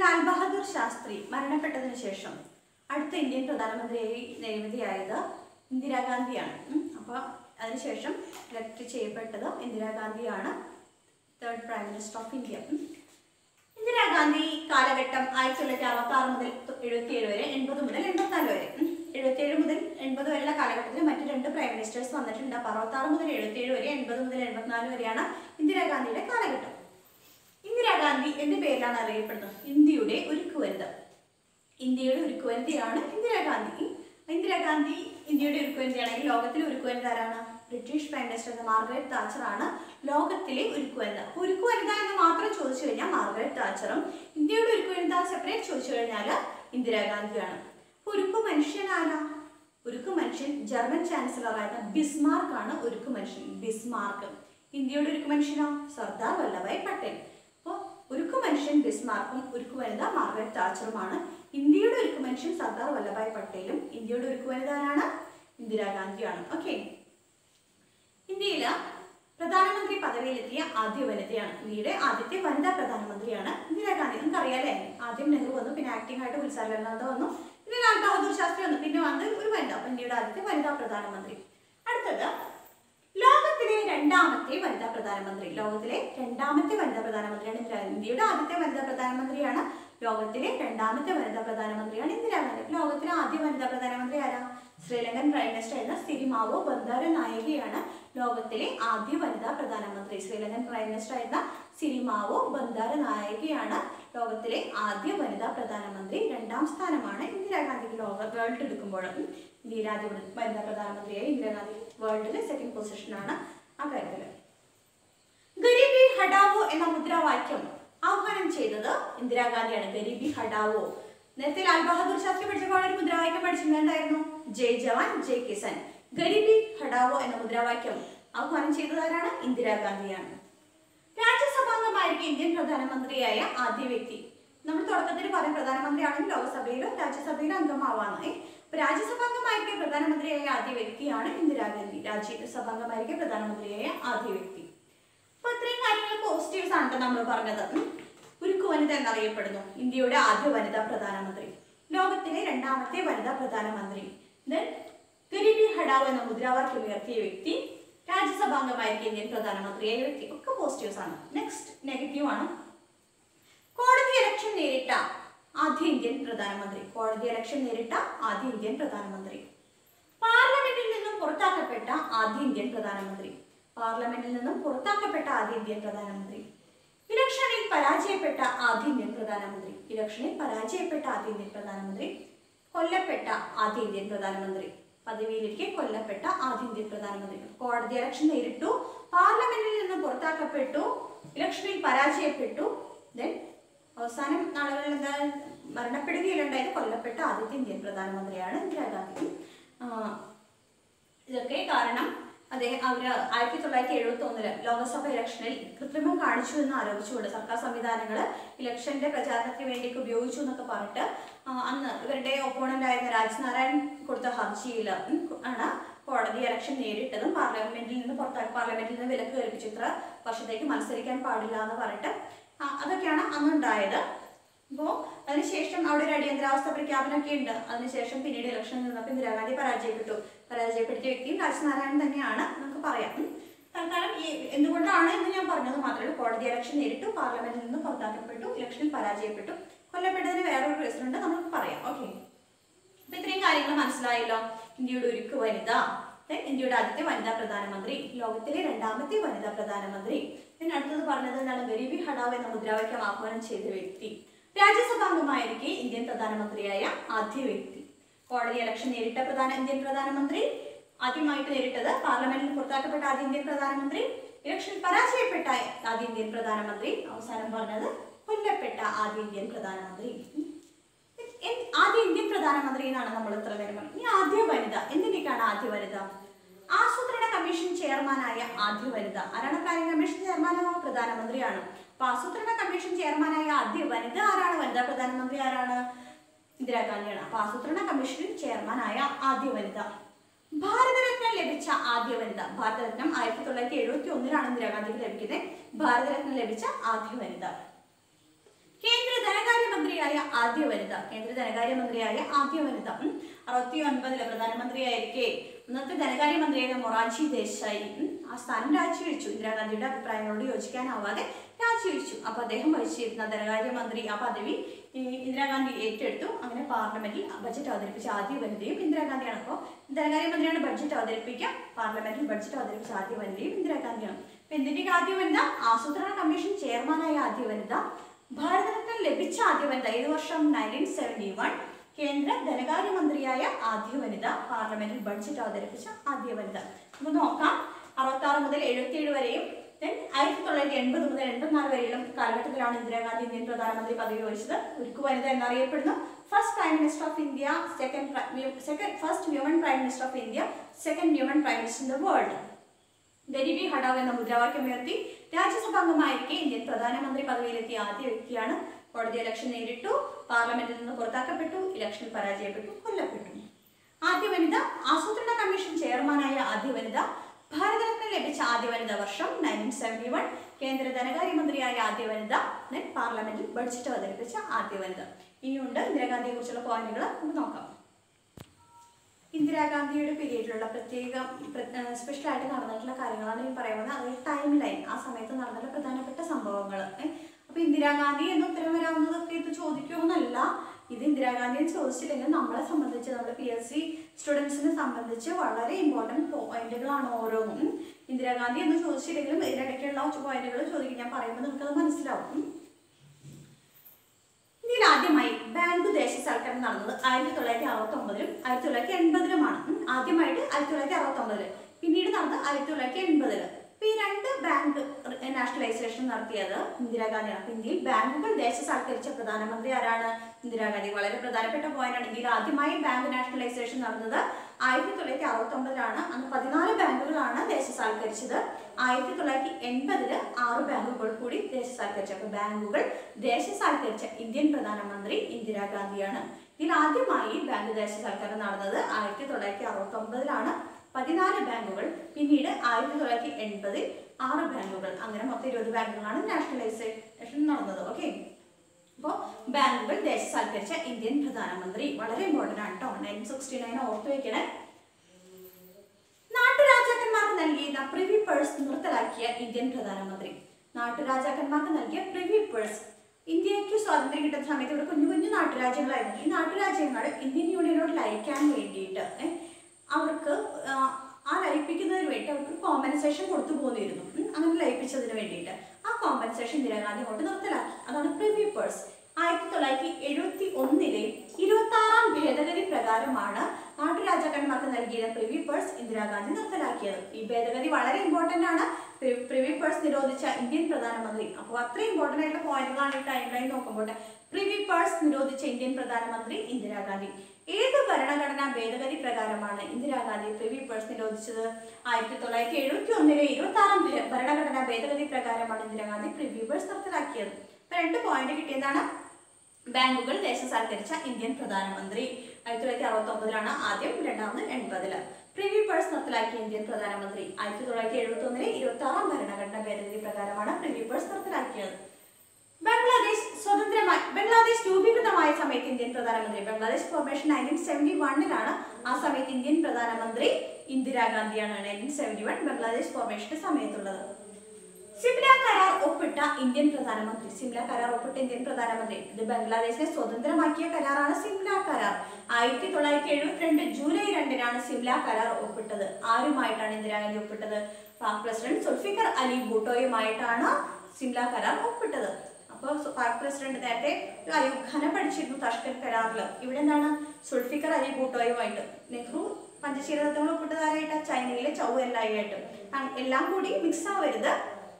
ലാൽ ബഹാദൂർ ശാസ്ത്രി മരണപ്പെട്ടതിന് ശേഷം അടുത്ത ഇന്ത്യൻ പ്രധാനമന്ത്രിയായി നിയമിതയായത് ഇന്ദിരാഗാന്ധിയാണ് ഉം. അപ്പോൾ അതിനുശേഷം ഇലക്ട് ചെയ്യപ്പെട്ടത് ഇന്ദിരാഗാന്ധിയാണ് third prime minister of India ഉം. ഇന്ദിരാഗാന്ധി കാലഘട്ടം ആയിരത്തി തൊള്ളായിരത്തി അറുപത്തി ആറ് മുതൽ എഴുപത്തി ഏഴ് വരെ എൺപത് മുതൽ എൺപത്തിനാല് വരെ എഴുപത്തി ഏഴ് മുതൽ എൺപത് വരെയുള്ള കാലഘട്ടത്തിൽ മറ്റ് രണ്ട് പ്രൈം മിനിസ്റ്റേഴ്സ് വന്നിട്ടുണ്ട് അപ്പോൾ അറുപത്തി ആറ് മുതൽ എഴുപത്തി ഏഴ് വരെ എൺപത് മുതൽ എൺപത്തിനാല് വരെയാണ് ഇന്ദിരാഗാന്ധിയുടെ കാലഘട്ടം ഇന്ദിരാഗാന്ധി എന്റെ പേരിലാണ് അറിയപ്പെടുന്നത് ഇന്ത്യയുടെ ഉരുക്കുവനിത ഇന്ത്യയുടെ ഉരുക്കുവനിതയാണ് ഇന്ദിരാഗാന്ധി ഇന്ദിരാഗാന്ധി ഇന്ത്യയുടെ ഉരുക്കുവനിതയാണെങ്കിൽ ലോകത്തിലെ ഉരുക്കുവനിത ആരാണ് ബ്രിട്ടീഷ് പ്രൈം മിനിസ്റ്റർ എന്ന മാർഗരറ്റ് താച്ചർ ആണ് ലോകത്തിലെ ഉരുക്കുവനിത അപ്പോൾ ഉരുക്കുവനിത എന്ന് മാത്രം ചോദിച്ചു കഴിഞ്ഞാൽ മാർഗരറ്റ് താച്ചറും ഇന്ത്യയുടെ ഉരുക്കുവനിത സെപ്പറേറ്റ് ചോദിച്ചു കഴിഞ്ഞാൽ ഇന്ദിരാഗാന്ധിയാണ് അപ്പോൾ ഉരുക്കു മനുഷ്യൻ ആരാ ഉരുക്കു മനുഷ്യൻ ജർമ്മൻ ചാൻസലർ ആയിരുന്ന ബിസ്മാർക്ക് ആണ് ഉരുക്കു മനുഷ്യൻ ബിസ്മാർക്ക് ഇന്ത്യയുടെ ഉരുക്കു മനുഷ്യനോ സർദാർ വല്ലഭായ് പട്ടേൽ അപ്പോൾ ഉരുക്കു മനുഷ്യൻ ബിസ്മാർക്കും ഉരുക്കു വനിത മാർഗരറ്റ് താച്ചറുമാണ് ഇന്ത്യയുടെ ഉരുക്കു മനുഷ്യൻ സർദാർ വല്ലഭായ് പട്ടേലും ഇന്ത്യയുടെ ഉരുക്കു വനിത ആരാണ് ഇന്ദിരാഗാന്ധിയാണ് ഓക്കെ ഇന്ത്യയിൽ പ്രധാനമന്ത്രി പദവിയിലെത്തിയ ആദ്യ വനിതയാണ് ഇന്ത്യയുടെ ആദ്യത്തെ വനിതാ പ്രധാനമന്ത്രിയാണ് ഇന്ദിരാഗാന്ധി നമുക്കറിയാലേ ആദ്യം നെഹ്റു വന്നു പിന്നെ ആക്ടിംഗ് ആയിട്ട് ഉത്സാഹ നന്ദ വന്നു പിന്നെ ലാൽ ബഹാദൂർ ശാസ്ത്രി വന്നു പിന്നെ വന്ന് ഒരു വനിത അപ്പൊ ഇന്ത്യയുടെ ആദ്യത്തെ വനിതാ പ്രധാനമന്ത്രി അടുത്തത് ലോകത്തിലെ രണ്ടാമത്തെ വനിതാ പ്രധാനമന്ത്രി ലോകത്തിലെ രണ്ടാമത്തെ വനിതാ പ്രധാനമന്ത്രിയാണ് ഇന്ദിരാഗാന്ധി ഇന്ത്യയുടെ ആദ്യത്തെ വനിതാ പ്രധാനമന്ത്രിയാണ് ലോകത്തിലെ രണ്ടാമത്തെ വനിതാ പ്രധാനമന്ത്രിയാണ് ഇന്ദിരാഗാന്ധി അപ്പൊ ലോകത്തിലെ ആദ്യ വനിതാ പ്രധാനമന്ത്രി ആരാ ശ്രീലങ്കൻ പ്രൈം മിനിസ്റ്റർ എന്ന സിരിമാവോ ബന്ദാര നായികയാണ് ലോകത്തിലെ ആദ്യ വനിതാ പ്രധാനമന്ത്രി ശ്രീലങ്കൻ പ്രൈം മിനിസ്റ്റർ ആയിരുന്ന സിരിമാവോ ബന്ദാര നായികയാണ് ലോകത്തിലെ ആദ്യ വനിതാ പ്രധാനമന്ത്രി രണ്ടാം സ്ഥാനമാണ് ഇന്ദിരാഗാന്ധിക്ക് ലോക വേൾഡ് എടുക്കുമ്പോൾ ഉം. ഇന്ത്യയിലെ ആദ്യ വനിതാ പ്രധാനമന്ത്രിയായി ഇന്ദിരാഗാന്ധി വേൾഡിലെ സെക്കൻഡ് പൊസിഷനാണ് ആ കാര്യത്തിൽ ഗരീബി ഹഡാവോ എന്ന മുദ്രാവാക്യം ആഹ്വാനം ചെയ്തത് ഇന്ദിരാഗാന്ധിയാണ് ഗരീബി ഹഡാവോ നേരത്തെ ലാൽ ബഹാദൂർ ശാസ്ത്രി പഠിച്ചപ്പോൾ ഒരു മുദ്രാവാക്യം പഠിച്ചിട്ടുണ്ടായിരുന്നു ജയ് ജവാൻ ജയ് കിസാൻ ഗരീബി ഹഡാവോ എന്ന മുദ്രാവാക്യം ആഹ്വാനം ചെയ്തത് ആരാണ് ഇന്ദിരാഗാന്ധിയാണ് രാജ്യസഭാംഗമായിരിക്കും ഇന്ത്യൻ പ്രധാനമന്ത്രിയായ ആദ്യ വ്യക്തി നമ്മൾ തുടക്കത്തിൽ പറയും പ്രധാനമന്ത്രിയാണെങ്കിൽ ലോകസഭയിലും രാജ്യസഭയിലും അംഗമാവാന്ന് ഏ? അപ്പൊ രാജ്യസഭാംഗമായിരിക്കും പ്രധാനമന്ത്രിയായ ആദ്യ വ്യക്തിയാണ് ഇന്ദിരാഗാന്ധി രാജ്യസഭാംഗമായിരിക്കും പ്രധാനമന്ത്രിയായ ആദ്യ വ്യക്തി അപ്പൊ ഇത്രയും കാര്യങ്ങൾ പോസിറ്റീവ്സ് ആണ് നമ്മൾ പറഞ്ഞത് ഉം. ഉരുക്കു വനിത എന്നറിയപ്പെടുന്നു ഇന്ത്യയുടെ ആദ്യ വനിതാ പ്രധാനമന്ത്രി ലോകത്തിലെ രണ്ടാമത്തെ വനിതാ പ്രധാനമന്ത്രി ദെൻ ഗരീബി ഹഡാവ് എന്ന മുദ്രാവാക്യം ഉയർത്തിയ വ്യക്തി രാജ്യസഭാംഗമായിരിക്കും ഇന്ത്യൻ പ്രധാനമന്ത്രിയായ വ്യക്തി ഒക്കെ പോസിറ്റീവ്സ് ആണ് നെക്സ്റ്റ് നെഗറ്റീവ് ആണ് കോടതി ഇലക്ഷൻ നേരിട്ട ആദ്യ ഇന്ത്യൻ പ്രധാനമന്ത്രി കോടതി ഇലക്ഷൻ നേരിട്ട ആദ്യ ഇന്ത്യൻ പ്രധാനമന്ത്രി പാർലമെന്റിൽ നിന്നും പുറത്താക്കപ്പെട്ട ആദ്യ ഇന്ത്യൻ പ്രധാനമന്ത്രി പാർലമെന്റിൽ നിന്നും പുറത്താക്കപ്പെട്ട ആദ്യ ഇന്ത്യൻ പ്രധാനമന്ത്രി ഇലക്ഷനിൽ പരാജയപ്പെട്ട ആദ്യ ഇന്ത്യൻ പ്രധാനമന്ത്രി ഇലക്ഷനിൽ പരാജയപ്പെട്ട ആദ്യ ഇന്ത്യൻ പ്രധാനമന്ത്രി കൊല്ലപ്പെട്ട ആദ്യ ഇന്ത്യൻ പ്രധാനമന്ത്രി പദവിയിലേക്ക് കൊല്ലപ്പെട്ട ആദ്യ ഇന്ത്യൻ പ്രധാനമന്ത്രി കോടതി ഇലക്ഷൻ നേരിട്ടു പാർലമെന്റിൽ നിന്ന് പുറത്താക്കപ്പെട്ടു ഇലക്ഷനിൽ പരാജയപ്പെട്ടു ദെൻ അവസാനം നാളുകളിൽ എന്താ മരണപ്പെടുകയിലുണ്ടായത് കൊല്ലപ്പെട്ട ആദ്യത്തെ ഇന്ത്യൻ പ്രധാനമന്ത്രിയാണ് ഇന്ദിരാഗാന്ധി ആ, ഇതൊക്കെ കാരണം അദ്ദേഹം അവർ ആയിരത്തി തൊള്ളായിരത്തി എഴുപത്തി ഒന്നില് ലോക്സഭ ഇലക്ഷനിൽ കൃത്രിമം കാണിച്ചു എന്ന് ആരോപിച്ചുകൊണ്ട് സർക്കാർ സംവിധാനങ്ങൾ ഇലക്ഷന്റെ പ്രചാരണത്തിന് വേണ്ടിയൊക്കെ ഉപയോഗിച്ചു എന്നൊക്കെ പറഞ്ഞിട്ട് ആ, അന്ന് ഇവരുടെ ഒപ്പോണന്റ് ആയിരുന്ന രാജ്നാരായൺ കൊടുത്ത ഹർജിയിൽ ഉം, ആണ് കോടതി ഇലക്ഷൻ നേരിട്ടതും പാർലമെന്റിൽ നിന്ന് പുറത്താക്കി പാർലമെന്റിൽ നിന്ന് വിലക്ക് കൽപ്പിച്ചു ഇത്ര വർഷത്തേക്ക് മത്സരിക്കാൻ പാടില്ല എന്ന് പറഞ്ഞിട്ട് ആ, അതൊക്കെയാണ് അന്നുണ്ടായത് അപ്പോൾ അതിനുശേഷം അവിടെ ഒരു അടിയന്തരാവസ്ഥ പ്രഖ്യാപനമൊക്കെ ഉണ്ട് അതിനുശേഷം പിന്നീട് ഇലക്ഷൻ നിന്നപ്പോൾ ഇന്ദിരാഗാന്ധി പരാജയപ്പെട്ടു പരാജയപ്പെടുത്തിയ വ്യക്തിയും രാജ്നാരായണൻ തന്നെയാണ് നമുക്ക് പറയാം ഉം. തൽക്കാലം ഈ എന്തുകൊണ്ടാണ് എന്ന് ഞാൻ പറഞ്ഞത് മാത്രമേ ഉള്ളൂ കോടതി ഇലക്ഷൻ നേരിട്ടു പാർലമെന്റിൽ നിന്ന് പുറത്താക്കപ്പെട്ടു ഇലക്ഷനിൽ പരാജയപ്പെട്ടു കൊല്ലപ്പെട്ടതിന് വേറൊരു റീസൺ ഉണ്ട് നമുക്ക് പറയാം ഓക്കെ അപ്പൊ ഇത്രയും കാര്യങ്ങൾ മനസ്സിലായല്ലോ ഇന്ത്യയുടെ ഒരുക്ക് വനിത ഏ, ഇന്ത്യയുടെ ആദ്യത്തെ വനിതാ പ്രധാനമന്ത്രി ലോകത്തിലെ രണ്ടാമത്തെ വനിതാ പ്രധാനമന്ത്രി പിന്നെ അടുത്തത് പറഞ്ഞത് എന്താണ് ഗരീബി ഹഡാവ് എന്ന മുദ്രാവാക്യം ആഹ്വാനം ചെയ്ത വ്യക്തി രാജ്യസഭാംഗമായിരിക്കെ ഇന്ത്യൻ പ്രധാനമന്ത്രിയായ ആദ്യ വ്യക്തി കോടതി ഇലക്ഷൻ നേരിട്ട പ്രധാന ഇന്ത്യൻ പ്രധാനമന്ത്രി ആദ്യമായിട്ട് നേരിട്ടത് പാർലമെന്റിൽ പുറത്താക്കപ്പെട്ട ആദ്യ ഇന്ത്യൻ പ്രധാനമന്ത്രി ഇലക്ഷനിൽ പരാജയപ്പെട്ട ആദ്യ ഇന്ത്യൻ പ്രധാനമന്ത്രി അവസാനം പറഞ്ഞത് കൊല്ലപ്പെട്ട ആദ്യ ഇന്ത്യൻ പ്രധാനമന്ത്രി എൻ- ആദ്യ ഇന്ത്യൻ പ്രധാനമന്ത്രി എന്നാണ് നമ്മൾ ഇത്ര നേരം പറഞ്ഞത് ഇനി ആദ്യ വനിത എന്തിനേക്കാണ് ആദ്യ വനിത ആസൂത്രണ കമ്മീഷൻ ചെയർമാനായ ആദ്യ വനിത ആരാണ് പ്ലാനിംഗ് കമ്മീഷൻ ചെയർമാനോ പ്രധാനമന്ത്രിയാണ് അപ്പൊ ആസൂത്രണ കമ്മീഷൻ ചെയർമാനായ ആദ്യ വനിത ആരാണ് വനിതാ പ്രധാനമന്ത്രി ആരാണ് ഇന്ദിരാഗാന്ധിയാണ് അപ്പൊ ആസൂത്രണ കമ്മീഷൻ ചെയർമാനായ ആദ്യ വനിത ഭാരതരത്ന ലഭിച്ച ആദ്യ വനിത ഭാരതരത്നം ആയിരത്തി തൊള്ളായിരത്തി എഴുപത്തി ഒന്നിലാണ് ഇന്ദിരാഗാന്ധിക്ക് ലഭിക്കുന്നത് ഭാരതരത്ന ലഭിച്ച ആദ്യ വനിത കേന്ദ്ര ധനകാര്യമന്ത്രി ആദ്യ വനിത കേന്ദ്ര ധനകാര്യമന്ത്രിയായ ആദ്യ വനിത ഉം. അറുപത്തി ഒൻപതില് പ്രധാനമന്ത്രിയായിരിക്കെ ഇന്നത്തെ ധനകാര്യമന്ത്രിയായ മൊറാർജി ദേശായി ഉം, ആ സ്ഥാനം രാജിവെച്ചു ഇന്ദിരാഗാന്ധിയുടെ അഭിപ്രായങ്ങളോട് യോജിക്കാനാവാതെ രാജിവെച്ചു അപ്പൊ അദ്ദേഹം വഹിച്ചിരുന്ന ധനകാര്യമന്ത്രി ആ പദവി ഈ ഇന്ദിരാഗാന്ധി ഏറ്റെടുത്തു അങ്ങനെ പാർലമെന്റിൽ ബജറ്റ് അവതരിപ്പിച്ച ആദ്യ വനിതയും ഇന്ദിരാഗാന്ധിയാണ് അപ്പോൾ ധനകാര്യമന്ത്രിയാണ് ബഡ്ജറ്റ് അവതരിപ്പിക്കുക പാർലമെന്റിൽ ബഡ്ജറ്റ് അവതരിപ്പിച്ച ആദ്യ വനിതയും ഇന്ദിരാഗാന്ധിയാണ് അപ്പൊ എന്തിന്റെ ആദ്യ വനിത ആസൂത്രണ കമ്മീഷൻ ചെയർമാനായ ആദ്യ വനിത ഭാരതരത്ന ലഭിച്ച ആദ്യ വനിത ഏത് വർഷം നയൻറ്റീൻ സെവൻറ്റി വൺ കേന്ദ്ര ധനകാര്യമന്ത്രിയായ ആദ്യ വനിത പാർലമെന്റിൽ ബഡ്ജറ്റ് അവതരിപ്പിച്ച ആദ്യ വനിത നമുക്ക് നോക്കാം അറുപത്തി ആറ് മുതൽ എഴുപത്തിയേഴ് വരെയും ദെൻ ആയിരത്തി തൊള്ളായിരത്തി എൺപത് മുതൽ എൺപത്തിനാല് വരെയുള്ള കാലഘട്ടത്തിലാണ് ഇന്ദിരാഗാന്ധി ഇന്ത്യൻ പ്രധാനമന്ത്രി പദവി വഹിച്ചത് ഉരുക്കു വനിത എന്നറിയപ്പെടുന്നു first prime minister of India second second first woman prime minister of India second woman prime minister in the world Garibi Hatao എന്ന മുദ്രാവാക്യം ഉയർത്തി രാജ്യസഭാംഗമായിരിക്കെ ഇന്ത്യൻ പ്രധാനമന്ത്രി പദവിയിലെത്തിയ ആദ്യ വ്യക്തിയാണ് കോടതി ഇലക്ഷൻ നേരിട്ടു പാർലമെന്റിൽ നിന്ന് പുറത്താക്കപ്പെട്ടു ഇലക്ഷനിൽ പരാജയപ്പെട്ടു കൊല്ലപ്പെട്ടു ആദ്യ വനിത ആസൂത്രണ കമ്മീഷൻ ചെയർമാനായ ആദ്യ വനിത ഭാരതരത്ന ലഭിച്ച ആദ്യ വനിത വർഷം നയൻറ്റീൻ സെവൻറ്റി വൺ കേന്ദ്ര ധനകാര്യമന്ത്രിയായ ആദ്യ വനിത then പാർലമെന്റിൽ ബഡ്ജറ്റ് അവതരിപ്പിച്ച ആദ്യ വനിത ഇനിയുണ്ട് ഇന്ദിരാഗാന്ധിയെ കുറിച്ചുള്ള പോയിന്റുകൾ നമുക്ക് നോക്കാം ഇന്ദിരാഗാന്ധിയുടെ പീരീഡിലുള്ള പ്രത്യേക സ്പെഷ്യൽ ആയിട്ട് നടന്നിട്ടുള്ള കാര്യങ്ങളാണ് ഈ പറയുന്നത് അതായത് ടൈം ലൈൻ ആ സമയത്ത് നടന്നിട്ടുള്ള പ്രധാനപ്പെട്ട സംഭവങ്ങൾ അപ്പൊ ഇന്ദിരാഗാന്ധി എന്ന് ഉത്തരം വരാവുന്നതൊക്കെ ഇത് ചോദിക്കുമെന്നല്ല ഇത് ഇന്ദിരാഗാന്ധി എന്ന് ചോദിച്ചില്ലെങ്കിൽ നമ്മളെ സംബന്ധിച്ച് നമ്മുടെ പി എസ് സി സ്റ്റുഡൻസിനെ സംബന്ധിച്ച് വളരെ ഇമ്പോർട്ടൻറ്റ് പോയിന്റുകളാണ് ഓരോന്നും ഉം. ഇന്ദിരാഗാന്ധി എന്ന് ചോദിച്ചില്ലെങ്കിലും ഇതിനിടയ്ക്കുള്ള പോയിന്റുകൾ ചോദിക്കും ഞാൻ പറയുമ്പോൾ നിങ്ങൾക്കത് മനസ്സിലാവും ഉം. ഇന്ത്യയിൽ ആദ്യമായി ബാങ്ക് ദേശസാൽക്കരണം നടന്നത് ആയിരത്തി തൊള്ളായിരത്തി അറുപത്തി ഒമ്പതിലും ആയിരത്തി തൊള്ളായിരത്തി എൺപതിലുമാണ് ഉം. ആദ്യമായിട്ട് ആയിരത്തി തൊള്ളായിരത്തി അറുപത്തി ഒമ്പതില് പിന്നീട് നടന്നത് ആയിരത്തി തൊള്ളായിരത്തി എൺപതില് അപ്പൊ ഈ രണ്ട് ബാങ്ക് നാഷണലൈസേഷൻ നടത്തിയത് ഇന്ദിരാഗാന്ധിയാണ് അപ്പൊ ഇന്ത്യയിൽ ബാങ്കുകൾ ദേശസാൽക്കരിച്ച പ്രധാനമന്ത്രി ആരാണ് ഇന്ദിരാഗാന്ധി വളരെ പ്രധാനപ്പെട്ട പോയിന്റാണ് ഇന്ത്യയിൽ ആദ്യമായി ബാങ്ക് നാഷണലൈസേഷൻ നടന്നത് ആയിരത്തി തൊള്ളായിരത്തി അറുപത്തി ഒമ്പതിലാണ് അന്ന് പതിനാല് ബാങ്കുകളാണ് ദേശസാൽക്കരിച്ചത് ആയിരത്തി തൊള്ളായിരത്തി എൺപതില് ആറ് ബാങ്കുകൾ കൂടി ദേശസാൽക്കരിച്ചു അപ്പൊ ബാങ്കുകൾ ദേശസാൽക്കരിച്ച ഇന്ത്യൻ പ്രധാനമന്ത്രി ഇന്ദിരാഗാന്ധിയാണ് ഇതിൽ ആദ്യമായി ബാങ്ക് ദേശസാൽക്കരണം നടന്നത് ആയിരത്തി തൊള്ളായിരത്തി അറുപത്തി ഒമ്പതിലാണ് പതിനാല് ബാങ്കുകൾ പിന്നീട് ആയിരത്തി തൊള്ളായിരത്തി എൺപതിൽ ആറ് ബാങ്കുകൾ അങ്ങനെ മൊത്തം ഇരുപത് ബാങ്കുകളാണ് നാഷണലൈസേഷൻ നടന്നത് ഓക്കെ അപ്പോൾ ബാങ്കുകൾ ദേശസാൽക്കരിച്ച ഇന്ത്യൻ പ്രധാനമന്ത്രി വളരെ ഇമ്പോർട്ടൻ്റ് ആണ് കേട്ടോ നയൻറ്റീൻ സിക്സ്റ്റി നയൻ ഓർത്ത് വയ്ക്കണേ നാട്ടുരാജാക്കന്മാർക്ക് നൽകിയിരുന്ന പ്രിവി പേഴ്സ് നിർത്തലാക്കിയ ഇന്ത്യൻ പ്രധാനമന്ത്രി നാട്ടുരാജാക്കന്മാർക്ക് നൽകിയ പ്രിവി പേഴ്സ് ഇന്ത്യക്ക് സ്വാതന്ത്ര്യം കിട്ടുന്ന സമയത്ത് ഇവിടെ കുഞ്ഞു കുഞ്ഞു നാട്ടുരാജ്യങ്ങളായിരുന്നു ഈ നാട്ടുരാജ്യങ്ങൾ ഇന്ത്യൻ യൂണിയനോട് ലയിക്കാൻ വേണ്ടിയിട്ട് ഏ, അവർക്ക് ആ, ആ ലയിപ്പിക്കുന്നതിന് വേണ്ടി അവർക്ക് കോമ്പൻസേഷൻ കൊടുത്തു പോന്നിരുന്നു ഉം, അങ്ങനെ ലയിപ്പിച്ചതിന് വേണ്ടിയിട്ട് ആ കോമ്പൻസേഷൻ ഇന്ദിരാഗാന്ധി കൊണ്ട് നിർത്തലാക്കി അതാണ് പ്രിവി പേഴ്സ് ആയിരത്തി തൊള്ളായിരത്തി എഴുപത്തി ഒന്നിലെ ഇരുപത്തി ആറാം ഭേദഗതി പ്രകാരമാണ് നാട്ടുരാജാക്കന്മാർക്ക് നൽകിയ പ്രിവി പേഴ്സ് ഇന്ദിരാഗാന്ധി നിർത്തലാക്കിയത് ഈ ഭേദഗതി വളരെ ഇമ്പോർട്ടന്റ് ആണ് പ്രി- പ്രിവി പേഴ്സ് നിരോധിച്ച ഇന്ത്യൻ പ്രധാനമന്ത്രി അപ്പോൾ അത്രയും ഇമ്പോർട്ടന്റ് ആയിട്ടുള്ള പോയിന്റുകളാണ് ഈ ടൈം ലൈൻ നോക്കുമ്പോൾ പ്രിവി പേഴ്സ് നിരോധിച്ച ഇന്ത്യൻ പ്രധാനമന്ത്രി ഇന്ദിരാഗാന്ധി ഏത് ഭരണഘടനാ ഭേദഗതി പ്രകാരമാണ് ഇന്ദിരാഗാന്ധി പ്രിവി പേഴ്സ് നിരോധിച്ചത് ആയിരത്തി തൊള്ളായിരത്തി എഴുപത്തി ഒന്നിലെ ഇരുപത്തി ആറാം ഭരണഘടനാ ഭേദഗതി പ്രകാരമാണ് ഇന്ദിരാഗാന്ധി പ്രിവി പേഴ്സ് നിർത്തലാക്കിയത് അപ്പൊ രണ്ട് പോയിന്റ് കിട്ടിയതാണ് ബാങ്കുകൾ ദേശസാൽക്കരിച്ച ഇന്ത്യൻ പ്രധാനമന്ത്രി ആയിരത്തി തൊള്ളായിരത്തി അറുപത്തി ഒമ്പതിലാണ് ആദ്യം രണ്ടാമത് എൺപതില് പ്രിവി പേഴ്സ് നിർത്തലാക്കിയ ഇന്ത്യൻ പ്രധാനമന്ത്രി ആയിരത്തി തൊള്ളായിരത്തി എഴുപത്തി ഒന്നിലെ ഇരുപത്തി ആറാം ഭരണഘടനാ ഭേദഗതി പ്രകാരമാണ് പ്രിവി പേഴ്സ് നിർത്തലാക്കിയത് ബംഗ്ലാദേശ് സ്വതന്ത്രമായി ബംഗ്ലാദേശ് രൂപീകൃതമായ സമയത്ത് ഇന്ത്യൻ പ്രധാനമന്ത്രി ബംഗ്ലാദേശ് ഫോർമേഷൻ നയൻറ്റീൻ സെവൻറ്റി വണ്ണിലാണ് ആ സമയത്ത് ഇന്ത്യൻ പ്രധാനമന്ത്രി ഇന്ദിരാഗാന്ധിയാണ് നയൻറ്റീൻ സെവൻറ്റി വൺ ബംഗ്ലാദേശ് ഫോർമേഷന്റെ സമയത്തുള്ളത് സിംല കരാർ ഒപ്പിട്ട ഇന്ത്യൻ പ്രധാനമന്ത്രി സിംല കരാർ ഒപ്പിട്ട ഇന്ത്യൻ പ്രധാനമന്ത്രി ഇത് ബംഗ്ലാദേശിനെ സ്വതന്ത്രമാക്കിയ കരാറാണ് സിംല കരാർ ആയിരത്തി തൊള്ളായിരത്തി എഴുപത്തിരണ്ട് ജൂലൈ രണ്ടിനാണ് സിംല കരാർ ഒപ്പിട്ടത് ആരുമായിട്ടാണ് ഇന്ദിരാഗാന്ധി ഒപ്പിട്ടത് പാക് പ്രസിഡന്റ് സുൽഫിക്കർ അലി ഭൂട്ടോയുമായിട്ടാണ് സിംല കരാർ ഒപ്പിട്ടത് അപ്പോൾ പാക് പ്രസിഡന്റ് നേരത്തെ ഒരു അയൂബ് ഖാനെ പഠിച്ചിരുന്നു തഷ്കർ കരാറിൽ ഇവിടെ എന്താണ് സുൽഫിക്കർ അലി ഭൂട്ടോയുമായിട്ട് നെഹ്റു പഞ്ചശീല തത്വങ്ങൾ ഒപ്പിട്ടത് ആരായിട്ടാ ചൈനയിലെ ചൗ എല്ലായിട്ട് എല്ലാം കൂടി മിക്സ് ആവരുത്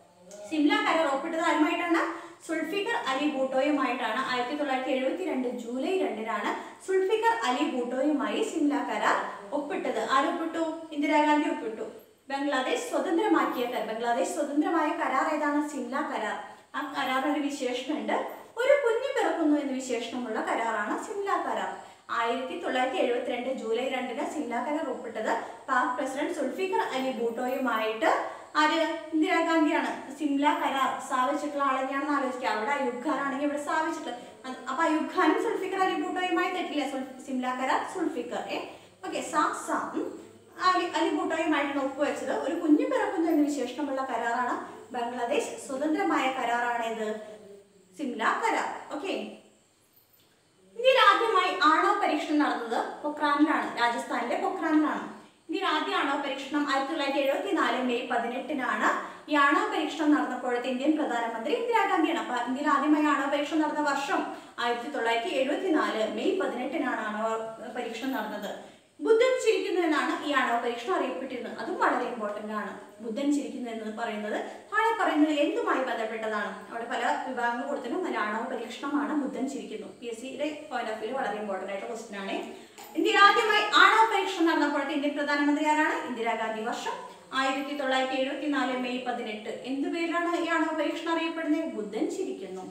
സിംല കരാർ ഒപ്പിട്ടത് ആരുമായിട്ടാണ് സുൾഫിക്കർ അലി ഭൂട്ടോയുമായിട്ടാണ് ആയിരത്തി തൊള്ളായിരത്തി എഴുപത്തി രണ്ട് ജൂലൈ രണ്ടിനാണ് സുൾഫിക്കർ അലി ഭൂട്ടോയുമായി സിംല കരാർ ഒപ്പിട്ടത് ആര് ഒപ്പിട്ടു ഇന്ദിരാഗാന്ധി ഒപ്പിട്ടു ബംഗ്ലാദേശ് സ്വതന്ത്രമാക്കിയ കരാർ ബംഗ്ലാദേശ് സ്വതന്ത്രമായ കരാർ ഏതാണ് സിംല കരാർ ആ കരാറിന് ഒരു വിശേഷണമുണ്ട് ഒരു കുഞ്ഞു പിറക്കുന്നു എന്ന വിശേഷണമുള്ള കരാറാണ് സിംല കരാർ ആയിരത്തി തൊള്ളായിരത്തി എഴുപത്തിരണ്ട് ജൂലൈ രണ്ടിന് സിംല കരാർ ഒപ്പിട്ടത് പാക് പ്രസിഡന്റ് സുൽഫിക്കർ അലി ഭൂട്ടോയുമായിട്ട് ആര് ഇന്ദിരാഗാന്ധിയാണ് സിംല കരാർ സ്ഥാപിച്ചിട്ടുള്ള ആളെന്നെയാണെന്ന് ആലോചിക്കുക അവിടെ അയൂബ് ഖാൻ ആണെങ്കിൽ ഇവിടെ സ്ഥാപിച്ചിട്ട് അത് അപ്പൊ അയൂബ് ഖാനും സുൽഫിക്കർ അലി ഭൂട്ടോയുമായി തെറ്റില്ല സുൽ- സിംല കരാർ സുൽഫിക്കർ ഏ ഓക്കെ സാ സാ ഉം. അലി അലി ഭൂട്ടോയുമായിട്ടാണ് ഒപ്പുവെച്ചത് ഒരു കുഞ്ഞു പിറക്കുന്നു എന്ന വിശേഷണമുള്ള കരാറാണ് ബംഗ്ലാദേശ് സ്വതന്ത്രമായ കരാറാണ് ഇത് സിംല കരാർ ഓക്കെ ഇന്ത്യയിൽ ആദ്യമായി ആണവ പരീക്ഷണം നടന്നത് പൊക്രാനിലാണ് രാജസ്ഥാനിലെ പൊക്രാനിലാണ് ഇന്ത്യയിൽ ആദ്യ ആണവ പരീക്ഷണം ആയിരത്തി തൊള്ളായിരത്തി എഴുപത്തി നാല് മെയ് പതിനെട്ടിനാണ് ഈ ആണവ പരീക്ഷണം നടന്നപ്പോഴത്തെ ഇന്ത്യൻ പ്രധാനമന്ത്രി ഇന്ദിരാഗാന്ധിയാണ് അപ്പൊ ഇന്ത്യയിൽ ആദ്യമായി ആണവ പരീക്ഷണം നടന്ന വർഷം ആയിരത്തി തൊള്ളായിരത്തി എഴുപത്തി നാല് മെയ് പതിനെട്ടിനാണ് ആണവ പരീക്ഷണം നടന്നത് ബുദ്ധൻ ചിരിക്കുന്നു എന്നാണ് ഈ ആണവ പരീക്ഷണം അറിയപ്പെട്ടിരുന്നത് അതും വളരെ ഇമ്പോർട്ടന്റ് ആണ് ബുദ്ധൻ ചിരിക്കുന്നു എന്ന് പറയുന്നത് താഴെ പറയുന്നത് എന്തുമായി ബന്ധപ്പെട്ടതാണ് അവിടെ പല വിഭാഗങ്ങൾ കൊടുത്തിട്ടും അതിൽ ആണവ പരീക്ഷണമാണ് ബുദ്ധൻ ചിരിക്കുന്നു പി എസ് സിയുടെ പോയിന്റ് ഓഫ് വ്യൂ വളരെ ഇമ്പോർട്ടന്റ് ആയിട്ടുള്ള ക്വസ്റ്റൻ ആണ് ഇന്ത്യയിൽ ആദ്യമായി ആണവ പരീക്ഷണം നടന്നപ്പോഴത്തെ ഇന്ത്യൻ പ്രധാനമന്ത്രി ആരാണ് ഇന്ദിരാഗാന്ധി വർഷം ആയിരത്തി തൊള്ളായിരത്തി എഴുപത്തി നാല് മെയ് പതിനെട്ട് എന്ത് പേരിലാണ് ഈ ആണവ പരീക്ഷണം അറിയപ്പെടുന്നത് ബുദ്ധൻ ചിരിക്കുന്നു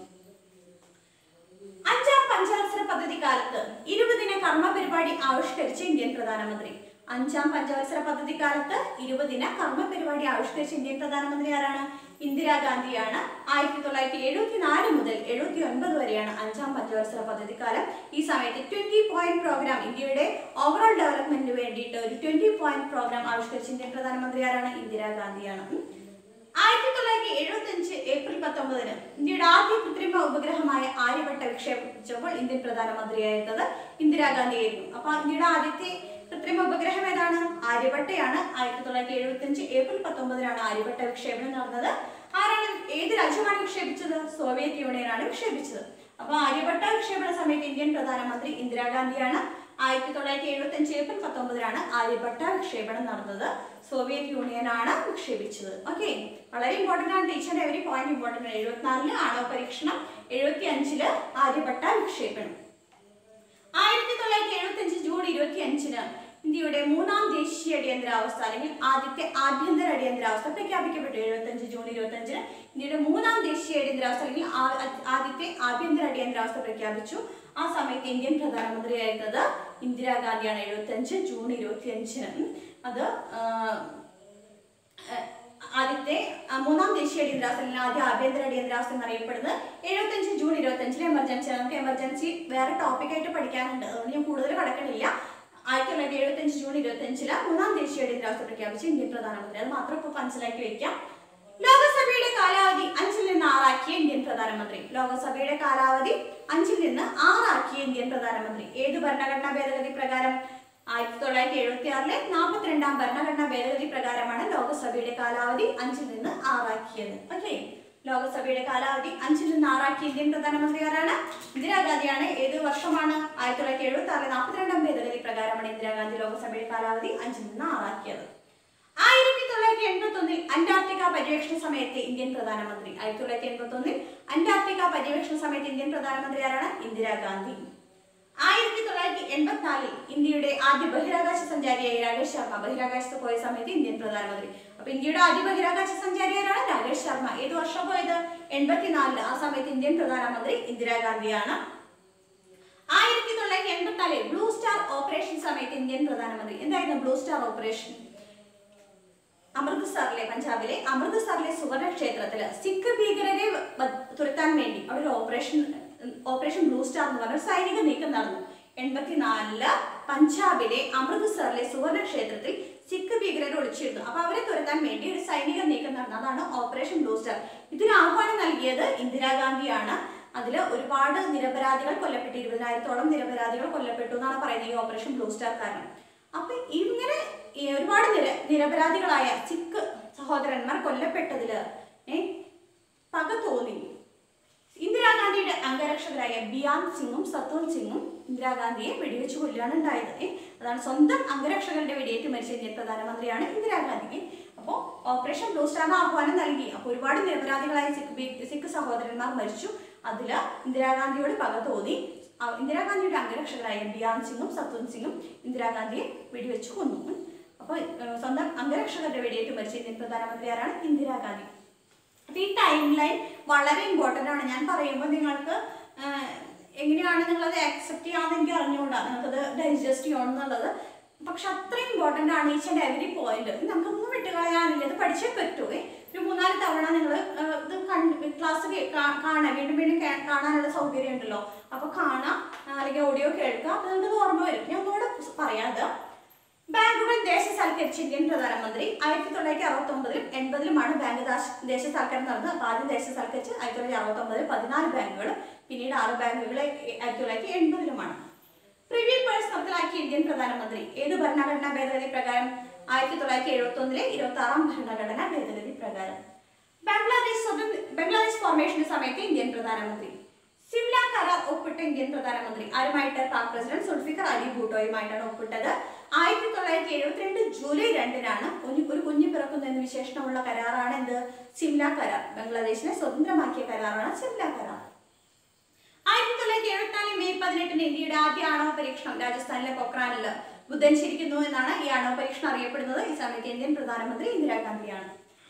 അഞ്ചാം പഞ്ചവത്സര പദ്ധതി കാലത്ത് ഇരുപതിന കർമ്മ പരിപാടി ആവിഷ്കരിച്ച ഇന്ത്യൻ പ്രധാനമന്ത്രി അഞ്ചാം പഞ്ചവത്സര പദ്ധതി കാലത്ത് ഇരുപതിന കർമ്മ പരിപാടി ആവിഷ്കരിച്ച ഇന്ത്യൻ പ്രധാനമന്ത്രി ആരാണ് ഇന്ദിരാഗാന്ധിയാണ് ആയിരത്തി തൊള്ളായിരത്തി എഴുപത്തി നാല് മുതൽ എഴുപത്തി ഒൻപത് വരെയാണ് അഞ്ചാം പഞ്ചവത്സര പദ്ധതി കാലം ഈ സമയത്ത് ട്വന്റി പോയിന്റ് പ്രോഗ്രാം ഇന്ത്യയുടെ ഓവറോൾ ഡെവലപ്മെന്റിന് വേണ്ടിയിട്ട് ഒരു ട്വന്റി പോയിന്റ് പ്രോഗ്രാം ആവിഷ്കരിച്ച ഇന്ത്യൻ പ്രധാനമന്ത്രി ആരാണ് ഇന്ദിരാഗാന്ധിയാണ് ഉം. ആയിരത്തി തൊള്ളായിരത്തി എഴുപത്തി അഞ്ച് ഏപ്രിൽ പത്തൊമ്പതിന് ഇന്ത്യയുടെ ആദ്യ കൃത്രിമ ഉപഗ്രഹമായ ആര്യഭട്ട വിക്ഷേപിച്ചപ്പോൾ ഇന്ത്യൻ പ്രധാനമന്ത്രിയായിരുന്നത് ഇന്ദിരാഗാന്ധിയായിരുന്നു അപ്പൊ ഇന്ത്യയുടെ ആദ്യത്തെ കൃത്രിമ ഉപഗ്രഹം ഏതാണ് ആര്യഭട്ടയാണ് ആയിരത്തി തൊള്ളായിരത്തി എഴുപത്തി അഞ്ച് ഏപ്രിൽ പത്തൊമ്പതിനാണ് ആര്യഭട്ട വിക്ഷേപണം നടന്നത് ആരാണ് ഏത് രാജ്യമാണ് വിക്ഷേപിച്ചത് സോവിയറ്റ് യൂണിയനാണ് വിക്ഷേപിച്ചത് അപ്പൊ ആര്യഭട്ട വിക്ഷേപണ സമയത്ത് ഇന്ത്യൻ പ്രധാനമന്ത്രി ഇന്ദിരാഗാന്ധിയാണ് ആയിരത്തി തൊള്ളായിരത്തി എഴുപത്തി അഞ്ച് ഏപ്രിൽ പത്തൊമ്പതിനാണ് ആര്യഭട്ട വിക്ഷേപണം നടന്നത് സോവിയറ്റ് യൂണിയനാണ് വിക്ഷേപിച്ചത് ഓക്കെ വളരെ ഇമ്പോർട്ടന്റ് ആണ് ടീച്ചറിന്റെ എവരി പോയിന്റ് ഇമ്പോർട്ടന്റ് ആണ് എഴുപത്തിനാലില് ആണവ പരീക്ഷണം എഴുപത്തി അഞ്ചില് ആര്യഭട്ട വിക്ഷേപണം ആയിരത്തി തൊള്ളായിരത്തി എഴുപത്തി അഞ്ച് ജൂൺ ഇരുപത്തി അഞ്ചിന് ഇന്ത്യയുടെ മൂന്നാം ദേശീയ അടിയന്തരാവസ്ഥ അല്ലെങ്കിൽ ആദ്യത്തെ ആഭ്യന്തര അടിയന്തരാവസ്ഥ പ്രഖ്യാപിക്കപ്പെട്ടു എഴുപത്തി അഞ്ച് ജൂൺ ഇരുപത്തി അഞ്ചിന് ഇന്ത്യയുടെ മൂന്നാം ദേശീയ അടിയന്തരാവസ്ഥ അല്ലെങ്കിൽ ആ- ആ- ആദ്യത്തെ ആഭ്യന്തര അടിയന്തരാവസ്ഥ പ്രഖ്യാപിച്ചു ആ സമയത്ത് ഇന്ത്യൻ പ്രധാനമന്ത്രിയായിരുന്നത് ഇന്ദിരാഗാന്ധിയാണ് എഴുപത്തി അഞ്ച് ജൂൺ ഇരുപത്തി അഞ്ചിന് അത് ആ, ഏഹ് ആദ്യത്തെ ആ, മൂന്നാം ദേശീയ അടിയന്തരാവസ്ഥ അല്ലെങ്കിൽ ആദ്യ ആഭ്യന്തര അടിയന്തരാവസ്ഥ എന്നറിയപ്പെടുന്നത് എഴുപത്തഞ്ച് ജൂൺ ഇരുപത്തഞ്ചിലെ എമർജൻസി നമുക്ക് എമർജൻസി വേറെ ടോപ്പിക്കായിട്ട് പഠിക്കാനുണ്ട് അതുകൊണ്ട് ഞാൻ കൂടുതൽ കടക്കണില്ല ആയിരത്തി തൊള്ളായിരത്തി എഴുപത്തഞ്ച് ജൂൺ ഇരുപത്തഞ്ചില് മൂന്നാം ദേശീയ അടിയന്തരാവസ്ഥ പ്രഖ്യാപിച്ച ഇന്ത്യൻ പ്രധാനമന്ത്രി അത് മാത്രം ഇപ്പോൾ മനസ്സിലാക്കി വെക്കാം ലോകസഭയുടെ കാലാവധി അഞ്ചിൽ നിന്ന് ആറാക്കിയ ഇന്ത്യൻ പ്രധാനമന്ത്രി ലോകസഭയുടെ കാലാവധി അഞ്ചിൽ നിന്ന് ആറാക്കിയ ഇന്ത്യൻ പ്രധാനമന്ത്രി ഏത് ഭരണഘടനാ ഭേദഗതി പ്രകാരം ആയിരത്തി തൊള്ളായിരത്തി എഴുപത്തി ആറിലെ നാൽപ്പത്തിരണ്ടാം ഭരണഘടനാ ഭേദഗതി പ്രകാരമാണ് ലോകസഭയുടെ കാലാവധി അഞ്ചിൽ നിന്ന് ആറാക്കിയത് ഓക്കെ ലോകസഭയുടെ കാലാവധി അഞ്ചിൽ നിന്ന് ആറാക്കിയ ഇന്ത്യൻ പ്രധാനമന്ത്രി ആരാണ് ഇന്ദിരാഗാന്ധിയാണ് ഏത് വർഷമാണ് ആയിരത്തി തൊള്ളായിരത്തി എഴുപത്തി ആറിലെ നാൽപ്പത്തിരണ്ടാം ഭേദഗതി പ്രകാരമാണ് ഇന്ദിരാഗാന്ധി ലോകസഭയുടെ കാലാവധി അഞ്ചിൽ നിന്ന് ആറാക്കിയത് ആയിരത്തി തൊള്ളായിരത്തി എൺപത്തി ഒന്നിൽ അന്റാർട്ടിക്ക പര്യവേക്ഷണ സമയത്ത് ഇന്ത്യൻ പ്രധാനമന്ത്രി ആയിരത്തി തൊള്ളായിരത്തി എൺപത്തി ഒന്നിൽ അന്റാർട്ടിക്ക പര്യവേക്ഷണ സമയത്ത് ഇന്ത്യൻ പ്രധാനമന്ത്രി ആരാണ് ഇന്ദിരാഗാന്ധി ആയിരത്തി തൊള്ളായിരത്തി എൺപത്തിനാലിൽ ഇന്ത്യയുടെ ആദ്യ ബഹിരാകാശ സഞ്ചാരിയായ രാകേഷ് ശർമ്മ ബഹിരാകാശത്ത് പോയ സമയത്ത് ഇന്ത്യൻ പ്രധാനമന്ത്രി അപ്പൊ ഇന്ത്യയുടെ ആദ്യ ബഹിരാകാശ സഞ്ചാരി ആരാണ് രാകേഷ് ശർമ്മ ഏത് വർഷം പോയത് എൺപത്തിനാലില് ആ സമയത്ത് ഇന്ത്യൻ പ്രധാനമന്ത്രി ഇന്ദിരാഗാന്ധിയാണ് ആയിരത്തി തൊള്ളായിരത്തി എൺപത്തിനാലിൽ ബ്ലൂ സ്റ്റാർ ഓപ്പറേഷൻ സമയത്ത് ഇന്ത്യൻ പ്രധാനമന്ത്രി എന്തായിരുന്നു ബ്ലൂ സ്റ്റാർ ഓപ്പറേഷൻ അമൃത്സറിലെ പഞ്ചാബിലെ അമൃത്സറിലെ സുവർണ ക്ഷേത്രത്തില് സിഖ് ഭീകരരെ വ- തുരത്താൻ വേണ്ടി അവിടെ ഒരു ഓപ്പറേഷൻ ഓപ്പറേഷൻ ബ്ലൂ സ്റ്റാർ എന്ന് പറഞ്ഞ ഒരു സൈനിക നീക്കം നടന്നു എൺപത്തിനാലില് പഞ്ചാബിലെ അമൃത്സറിലെ സുവർണ ക്ഷേത്രത്തിൽ സിഖ് ഭീകരരെ ഒളിച്ചിരുന്നു അപ്പൊ അവരെ തുരത്താൻ വേണ്ടി ഒരു സൈനിക നീക്കം നടന്നു അതാണ് ഓപ്പറേഷൻ ബ്ലൂ സ്റ്റാർ ഇതിന് ആഹ്വാനം നൽകിയത് ഇന്ദിരാഗാന്ധിയാണ് അതിൽ ഒരുപാട് നിരപരാധികൾ കൊല്ലപ്പെട്ടു ഇരുപതിനായിരത്തോളം നിരപരാധികൾ കൊല്ലപ്പെട്ടു എന്നാണ് പറയുന്നത് ഈ ഓപ്പറേഷൻ ബ്ലൂ സ്റ്റാർ കാരണം അപ്പൊ ഇങ്ങനെ ഈ ഒരുപാട് നിര നിരപരാധികളായ സിഖ് സഹോദരന്മാർ കൊല്ലപ്പെട്ടതില് ഏ പക തോന്നി ഇന്ദിരാഗാന്ധിയുടെ അംഗരക്ഷകരായ ബിയാൻ സിംഗും സത്വൻ സിംഗും ഇന്ദിരാഗാന്ധിയെ വെടിവെച്ച് കൊല്ലുകയാണ് ഉണ്ടായത് ഏ അതാണ് സ്വന്തം അംഗരക്ഷകരുടെ വെടിയേറ്റ് മരിച്ച ഇന്ത്യൻ പ്രധാനമന്ത്രിയാണ് ഇന്ദിരാഗാന്ധിക്ക് അപ്പോൾ ഓപ്പറേഷൻ ബ്ലൂ സ്റ്റാറിന് ആഹ്വാനം നൽകി അപ്പോൾ ഒരുപാട് നിരപരാധികളായ സിഖ് ബി- സിഖ് സഹോദരന്മാർ മരിച്ചു അതില് ഇന്ദിരാഗാന്ധിയോട് പക തോന്നി ആ- ഇന്ദിരാഗാന്ധിയുടെ അംഗരക്ഷകരായ ബിയാൻ സിംഗും സത്വൻ സിംഗും ഇന്ദിരാഗാന്ധിയെ വെടിവെച്ച് കൊന്നു ഉം. അപ്പോൾ ഏഹ്, സ്വന്തം അംഗരക്ഷകരുടെ വെടിയേറ്റ് മരിച്ച ഇന്ത്യൻ പ്രധാനമന്ത്രി ആരാണ് ഇന്ദിരാഗാന്ധി അപ്പൊ ഈ ടൈം ലൈൻ വളരെ ഇമ്പോർട്ടൻ്റ് ആണ് ഞാൻ പറയുമ്പോൾ നിങ്ങൾക്ക് ആഹ്, എങ്ങനെയാണ് നിങ്ങളത് ആക്സെപ്റ്റ് ചെയ്യാമെന്ന് എനിക്ക് അറിഞ്ഞുകൂടാ നിങ്ങൾക്കത് ഡൈജസ്റ്റ് ചെയ്യണം എന്നുള്ളത് പക്ഷെ അത്രയും ഇമ്പോർട്ടൻ്റ് ആണ് ഈച്ച് ആൻഡ് എവറി പോയിന്റ് നമുക്കൊന്നും വിട്ടുകളയാനില്ല ഇത് പഠിച്ചേ പറ്റൂ ഏ. ഒരു മൂന്നാല് തവണ നിങ്ങൾ ഇത് ക്ലാസ് കാണാം വീണ്ടും വീണ്ടും കേ- കാണാനുള്ള സൗകര്യം ഉണ്ടല്ലോ അപ്പൊ കാണാം ആ, അല്ലെങ്കിൽ ഓഡിയോ കേൾക്കുക അപ്പൊ നിങ്ങൾക്ക് ഇത് ഓർമ്മ വരും ഞാൻ ഒന്നുകൂടെ പറയാതെ ബാങ്കുകൾ ദേശസാൽക്കരിച്ച ഇന്ത്യൻ പ്രധാനമന്ത്രി ആയിരത്തി തൊള്ളായിരത്തി അറുപത്തി ഒമ്പതിലും എൺപതിലുമാണ് ബാങ്ക് ദാശ- ദേശസാൽക്കരണം നടന്നത് അപ്പൊ ആദ്യം ദേശസാൽക്കരിച്ച് ആയിരത്തി തൊള്ളായിരത്തി അറുപത്തി ഒമ്പതിൽ പതിനാല് ബാങ്കുകൾ പിന്നീട് ആറ് ബാങ്കുകൾ ആയിരത്തി തൊള്ളായിരത്തി എൺപതിലുമാണ് പ്രിവ്യൂ പേഴ്സ് നടപ്പിലാക്കിയ ഇന്ത്യൻ പ്രധാനമന്ത്രി ഏത് ഭരണഘടനാ ഭേദഗതി പ്രകാരം ആയിരത്തി തൊള്ളായിരത്തി എഴുപത്തി ഒന്നിലെ ഇരുപത്തി ആറാം ഭരണഘടനാ ഭേദഗതി പ്രകാരം ബംഗ്ലാദേശ് സ്വതന്ത്ര ബംഗ്ലാദേശ് ഫോർമേഷന്റെ സമയത്ത് ഇന്ത്യൻ പ്രധാനമന്ത്രി സിംല കരാർ ഒപ്പിട്ട ഇന്ത്യൻ പ്രധാനമന്ത്രി ആരുമായിട്ട് പാക് പ്രസിഡന്റ് സുൽഫിക്കർ അലി ഭൂട്ടോയുമായിട്ടാണ് ഒപ്പിട്ടത് ആയിരത്തി തൊള്ളായിരത്തി എഴുപത്തിരണ്ട് ജൂലൈ രണ്ടിനാണ് ഒരു ഒരു കുഞ്ഞു പിറക്കുന്ന എന്ന് വിശേഷണമുള്ള കരാറാണ് എന്ത് സിംല കരാർ ബംഗ്ലാദേശിനെ സ്വതന്ത്രമാക്കിയ കരാറാണ് സിംല കരാർ ആയിരത്തി തൊള്ളായിരത്തി എഴുപത്തിനാല് മെയ് പതിനെട്ടിന് ഇന്ത്യയുടെ ആദ്യ ആണവ പരീക്ഷണം രാജസ്ഥാനിലെ പൊക്രാനിൽ ബുദ്ധൻ ചിരിക്കുന്നു എന്നാണ് ഈ ആണവ പരീക്ഷണം അറിയപ്പെടുന്നത് ഈ സമയത്ത് ഇന്ത്യൻ പ്രധാനമന്ത്രി ഇന്ദിരാഗാന്ധിയാണ്